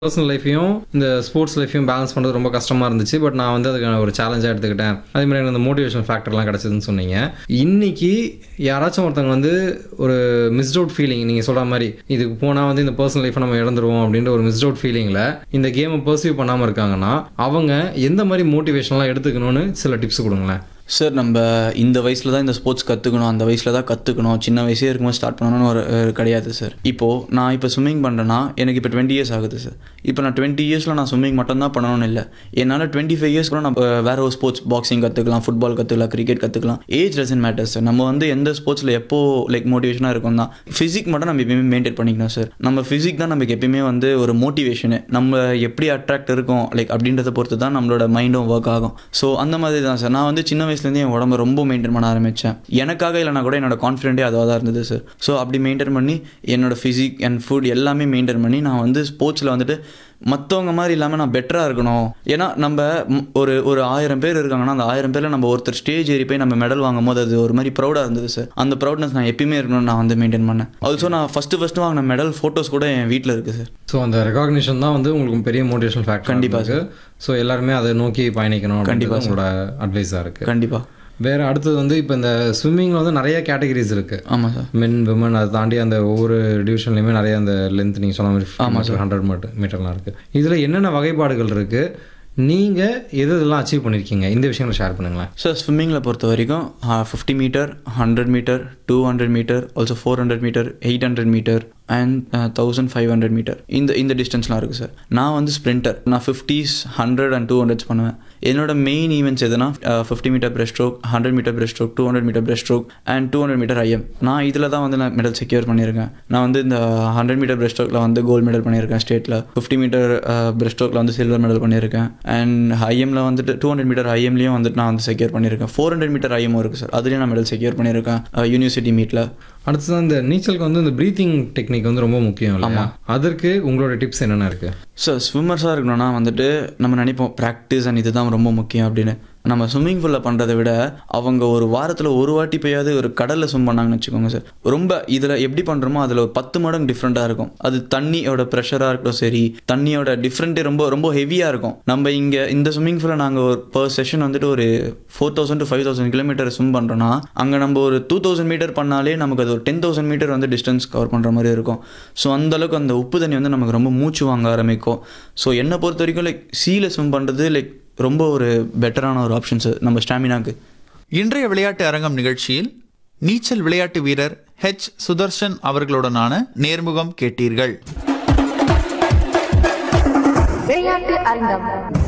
personal லைஃப்பையும் இந்த sports லைஃப்பையும் balance பண்ணுறது ரொம்ப கஷ்டமாக இருந்துச்சு பட் நான் வந்து அதுக்கான ஒரு சேலஞ்சாக எடுத்துக்கிட்டேன் அதே மாதிரி எனக்கு அந்த மோட்டிவேஷன் ஃபேக்டர்லாம் கிடச்சதுன்னு சொன்னீங்க இன்னைக்கு யாராச்சும் ஒருத்தவங்க வந்து ஒரு மிஸ்ட் அவுட் ஃபீலிங் நீங்கள் சொல்கிற மாதிரி இதுக்கு போனால் வந்து இந்த பர்சனல் லைஃப்பை நம்ம இழந்துருவோம் அப்படின்ற ஒரு மிஸ்ட் அவுட் ஃபீலிங்கில் இந்த கேமை பர்சீவ் பண்ணாமல் இருக்காங்கன்னா அவங்க எந்த மாதிரி மோட்டிவேஷன்லாம் எடுத்துக்கணும்னு சில டிப்ஸ் கொடுங்களேன் சார் நம்ம இந்த வயசில் தான் இந்த ஸ்போர்ட்ஸ் கற்றுக்கணும் அந்த வயசில் தான் கற்றுக்கணும் சின்ன வயசே இருக்கும்போது ஸ்டார்ட் பண்ணணும்னு ஒரு ஒரு கிடையாது சார் இப்போது நான் இப்போ ஸ்விம்மிங் பண்ணுறேன்னா எனக்கு இப்போ டுவெண்ட்டி இயர்ஸ் ஆகுது சார் இப்போ நான் டுவெண்ட்டி இயர்ஸில் நான் ஸ்விம்மிங் மட்டும் தான் பண்ணணும்னு இல்லை என்னால் டுவெண்ட்டி ஃபைவ் இயர்ஸ் கூட நான் அஹ், வேற ஒரு ஸ்போர்ட்ஸ் பாக்ஸிங் கற்றுக்கலாம் ஃபுட்பால் கற்றுக்கலாம் கிரிக்கெட் கற்றுக்கலாம் ஏஜ் டசன் மேட்டர் சார் நம்ம வந்து எந்த ஸ்போர்ட்ஸில் எப்போ லைக் மோட்டிவேஷனாக இருக்கும் தான் ஃபிசிக் மட்டும் நம்ம எப்பயுமே மெயின்டைன் பண்ணிக்கணும் சார் நம்ம ஃபிசிக் தான் நமக்கு எப்பயுமே வந்து ஒரு மோட்டிவேஷனு நம்ம எப்படி அட்ராக்ட் இருக்கும் லைக் அப்படின்றத பொறுத்து தான் நம்மளோட மைண்டும் ஒர்க் ஆகும் ஸோ அந்த மாதிரி தான் சார் நான் வந்து சின்ன வயசுலேருந்தே என் உடம்ப ரொம்ப மெயின்டைன் பண்ண ஆரம்பித்தேன் எனக்காக இல்லைனா கூட என்னோட கான்ஃபிடென்ட்டே அதுவாக தான் இருந்தது சார் ஸோ அப்படி மெயின்டைன் பண்ணி என்னோட ஃபிசிக் அண்ட் ஃபுட் எல்லாமே மெயின்டைன் பண்ணி நான் வந்து ஸ்போர்ட்ஸில் வந்துட்டு மற்றவங்க மாதிரி இல்லாமல் நான் பெட்டராக இருக்கணும் ஏன்னா நம்ம ம், ஒரு ஒரு ஆயிரம் பேர் இருக்காங்கன்னா அந்த ஆயிரம் பேரில் நம்ம ஒருத்தர் ஸ்டேஜ் ஏறி போய் நம்ம மெடல் வாங்கும் போது அது ஒரு மாதிரி ப்ரௌடாக இருந்தது சார் அந்த ப்ரௌட்னஸ் நான் எப்பயுமே இருக்கணும்னு நான் வந்து மெயின்டைன் பண்ணேன் ஆல்சோ நான் ஃபஸ்ட்டு ஃபஸ்ட்டு வாங்கின மெடல் ஃபோட்டோஸ் கூட என் வீட்டில் இருக்குது சார் ஸோ அந்த ரெகாக்னிஷன் தான் வந்து உங்களுக்கு பெரிய மோட்டிவேஷன் ஃபேக்டர் கண்டிப்பா இருக்கு ஸோ எல்லாருமே அதை நோக்கி பயணிக்கணும் கண்டிப்பா கண்டிப்பாக உங்களோட அட்வைஸாக இருக்குது கண்டிப்பாக வேற அடுத்தது வந்து இப்போ இந்த ஸ்விம்மிங்கில் வந்து நிறைய கேட்டகரிஸ் இருக்கு ஆமாம் சார் மென் விமன் அதை தாண்டி அந்த ஒவ்வொரு டிவிஷன்லையுமே நிறைய அந்த லென்த் நீங்கள் சொன்ன மாதிரி ஹண்ட்ரட் மீட்டர் மீட்டர்லாம் இருக்கு இதில் என்னென்ன வகைப்பாடுகள் இருக்கு நீங்கள் எது இதெல்லாம் அச்சீவ் பண்ணியிருக்கீங்க இந்த விஷயங்களை ஷேர் பண்ணுங்களேன் சார் ஸ்விம்மிங்கில் பொறுத்த வரைக்கும் fifty metre hundred metre two hundred metre also four hundred metre eight hundred metre and thousand five hundred metre இந்த இந்த டிஸ்டன்ஸ்லாம் இருக்குது சார் நான் வந்து ஸ்ப்ரிண்டர் நான் fifties hundred and two hundreds பண்ணுவேன் என்னோட மெயின் ஈவெண்ட்ஸ் எதுனா fifty metre breaststroke hundred metre breaststroke two hundred metre breaststroke and two hundred metre IM நான் இதில் தான் வந்து நான் மெடல் செக்யூர் பண்ணியிருக்கேன் நான் வந்து இந்த ஹண்ட்ரட் மீட்டர் பிரஸ்ட் ஸ்ட்ரோக்கில் வந்து கோல்டு மெடல் பண்ணியிருக்கேன் ஸ்டேட்டில் ஃபிஃப்டி மீட்டர் பிரஸ்ட் ஸ்ட்ரோக்கில் வந்து சில்வர் மெடல் பண்ணியிருக்கேன் அண்ட் ஐஎம்ல வந்துட்டு டூ ஹண்ட்ரட் மீட்டர் ஐஎம்லேயும் வந்துட்டு நான் வந்து செக்யூர் பண்ணியிருக்கேன் ஃபோர் ஹண்ட்ரட் மீட்டர் ஐஎம் இருக்குது சார் அதுலேயும் நான் மெடல் செக்யூர் பண்ணியிருக்கேன் யூனிவர்சிட்டி மீட்டில் அடுத்தது இந்த நீச்சலுக்கு வந்து இந்த ப்ரீத்திங் டெக்னிக் வந்து ரொம்ப முக்கியம் இல்லையா அதற்கு உங்களோட டிப்ஸ் என்னென்ன இருக்கு ஸோ ஸ்விம்மர்ஸாக இருக்கணும்னா வந்துட்டு நம்ம நினைப்போம் ப்ராக்டிஸ் அண்ட் இதுதான் ரொம்ப முக்கியம் அப்படின்னு நம்ம ஸ்விம்மிங் பூலில் பண்ணுறதை விட அவங்க ஒரு வாரத்தில் ஒரு வாட்டி போயாவது ஒரு கடலில் ஸ்விம் பண்ணாங்கன்னு வச்சுக்கோங்க சார் ரொம்ப இதில் எப்படி பண்ணுறோமோ அதில் ஒரு பத்து மடங்கு டிஃப்ரெண்ட்டாக இருக்கும் அது தண்ணியோட ப்ரெஷராக இருக்கட்டும் சரி தண்ணியோட டிஃப்ரெண்ட்டே ரொம்ப ரொம்ப ஹெவியாக இருக்கும் நம்ம இங்கே இந்த ஸ்விம்மிங் பூலில் நாங்கள் ஒரு பர் செஷன் வந்துட்டு ஒரு four thousand to five thousand kilometre swim பண்ணுறோன்னா அங்கே நம்ம ஒரு டூ தௌசண்ட் மீட்டர் பண்ணாலே நமக்கு அது ஒரு டென் தௌசண்ட் மீட்டர் வந்து டிஸ்டன்ஸ் கவர் பண்ணுற மாதிரி இருக்கும் ஸோ அந்தளவுக்கு அந்த உப்பு தண்ணி வந்து நமக்கு ரொம்ப மூச்சு வாங்க ஆரம்பிக்கும் ஸோ என்னை பொறுத்த வரைக்கும் லைக் சீல ஸ்விம் பண்ணுறது லைக் ரொம்ப ஒரு பெட்டரான ஒரு ஆப்ஷன்ஸ் நம்ம ஸ்டாமினாக்கு இன்றைய விளையாட்டு அரங்கம் நிகழ்ச்சியில் நீச்சல் விளையாட்டு வீரர் ஹெச் சுதர்ஷன் அவர்களுடனான நேர்முகம் கேட்டீர்கள் விளையாட்டு அரங்கம்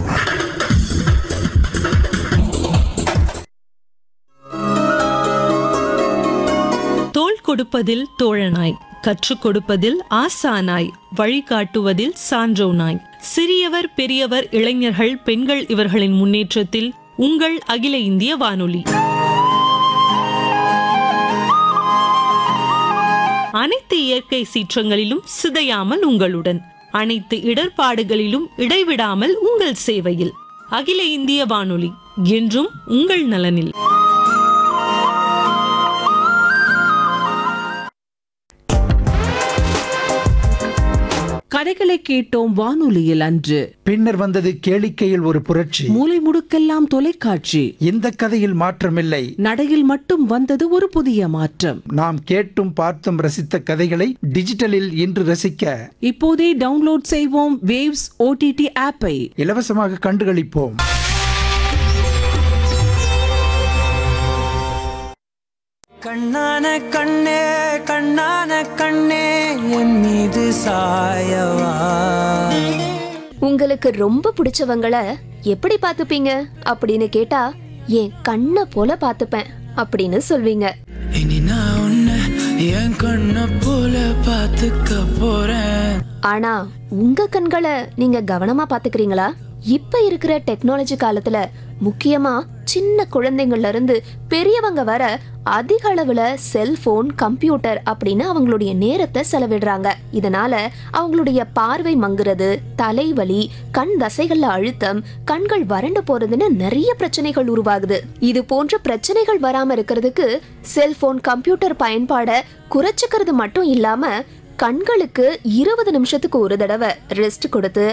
தோள் கொடுப்பதில் தோழனாய் கற்றுக் கொடுப்பதில் ஆசானாய் வழிகாட்டுவதில் சான்றோனாய் சிறியவர் பெரியவர் இளைஞர்கள் பெண்கள் இவர்களின் முன்னேற்றத்தில் உங்கள் அகில இந்திய வானொலி அனைத்து இயற்கை சீற்றங்களிலும் சிதையாமல் உங்களுடன் அனைத்து இடர்பாடுகளிலும் இடைவிடாமல் உங்கள் சேவையில் அகில இந்திய வானொலி என்றும் உங்கள் நலனில் கதைகளை கேட்டோம் வானொலியில் அன்று பின்னர் வந்தது கேளிக்கையில் ஒரு புரட்சி மூலை முடுக்கெல்லாம் தொலைக்காட்சி இந்த கதையில் மாற்றமில்லை நடையில் மட்டும் வந்தது ஒரு புதிய மாற்றம் நாம் கேட்டும் பார்த்தும் ரசித்த கதைகளை டிஜிட்டலில் இன்று ரசிக்க இப்போதே டவுன்லோட் செய்வோம் வேவ்ஸ் ஓடிடி ஆப்பை இலவசமாக கண்டுகளிப்போம் கண்ணான கண்ணே கண்ணான கண்ணே என் மீது சாயவா உங்களுக்கு ரொம்ப பிடிச்சவங்கள எப்படி பாத்துப்பீங்க அப்படின்னு கேட்டா என் கண்ணை போல பாத்துப்பேன் அப்படின்னு சொல்வீங்க இனி நான் உன்னை என் கண்ணை போல பார்த்துக்க போறேன் ஆனா உங்க கண்களை நீங்க கவனமா பாத்துக்கிறீங்களா இப்ப இருக்கிற டெக்னாலஜி காலத்துல முக்கியமா சின்ன குழந்தைங்கள்ல இருந்து பெரியவங்க வர அதிக அளவுல செல்போன் கம்ப்யூட்டர் அப்படின்னு அவங்களுடைய நேரத்தை செலவிடுறாங்க இதனால அவங்களுடைய பார்வை மங்குறது தலைவலி கண் தசைகள்ல அழுத்தம் கண்கள் வறண்டு போறதுன்னு நிறைய பிரச்சனைகள் உருவாகுது இது போன்ற பிரச்சனைகள் வராம இருக்கிறதுக்கு செல்போன் கம்ப்யூட்டர் பயன்பாட குறைச்சுக்கிறது மட்டும் இல்லாம கண்களுக்கு இருபது நிமிஷத்துக்கு ஒரு தடவை ரெஸ்ட் கொடுத்து